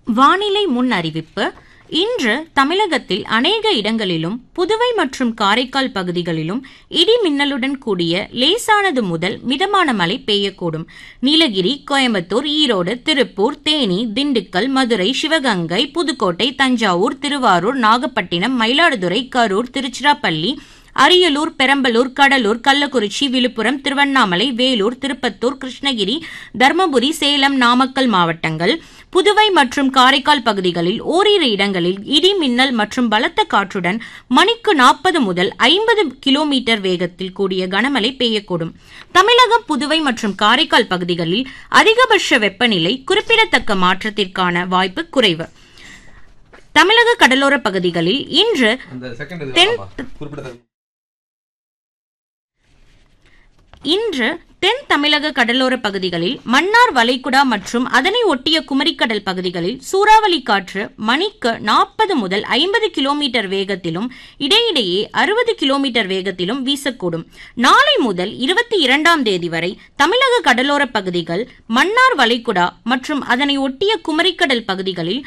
வானிலை முன் அறிவிப்பு இன்று தமிழகத்தில் அநேக இடங்களிலும் புதுவை மற்றும் காரைக்கால் பகுதிகளிலும் இடி மின்னலுடன் கூடிய லேசானது முதல் மிதமான மழை பெய்யக்கூடும் நீலகிரி கோயம்புத்தூர் ஈரோடு திருப்பூர் தேனி திண்டுக்கல் மதுரை சிவகங்கை புதுக்கோட்டை தஞ்சாவூர் திருவாரூர் நாகப்பட்டினம் மயிலாடுதுறை கரூர் திருச்சிராப்பள்ளி அரியலூர் பெரம்பலூர் கடலூர் கள்ளக்குறிச்சி விழுப்புரம் திருவண்ணாமலை வேலூர் திருப்பத்தூர் கிருஷ்ணகிரி தர்மபுரி சேலம் நாமக்கல் மாவட்டங்கள் புதுவை மற்றும் காரைக்கால் பகுதிகளில் ஓரிரு இடங்களில் இடி மின்னல் மற்றும் பலத்த காற்றுடன் மணிக்கு நாற்பது முதல் ஐம்பது கிலோமீட்டர் வேகத்தில் கூடிய கனமழை பெய்யக்கூடும் தமிழகம் புதுவை மற்றும் காரைக்கால் பகுதிகளில் அதிகபட்ச வெப்பநிலை குறிப்பிடத்தக்க மாற்றத்திற்கான வாய்ப்பு குறைவு தமிழக கடலோர பகுதிகளில் இன்று அந்த செகண்ட் இது தென் வேணாமா? குறிப்பிடத்தக்க இன்று தென் தமிழக கடலோர பகுதிகளில் மன்னார் வளைகுடா மற்றும் அதனை ஒட்டிய குமரிக்கடல் பகுதிகளில் சூறாவளி காற்று மணிக்கு நாற்பது முதல் ஐம்பது கிலோமீட்டர் வேகத்திலும் இடையிடையே அறுபது கிலோமீட்டர் வேகத்திலும் வீசக்கூடும் நாளை முதல் இருபத்தி இரண்டாம் தேதி வரை தமிழக கடலோர பகுதிகள் மன்னார் வளைகுடா மற்றும் அதனை ஒட்டிய குமரிக்கடல் பகுதிகளில்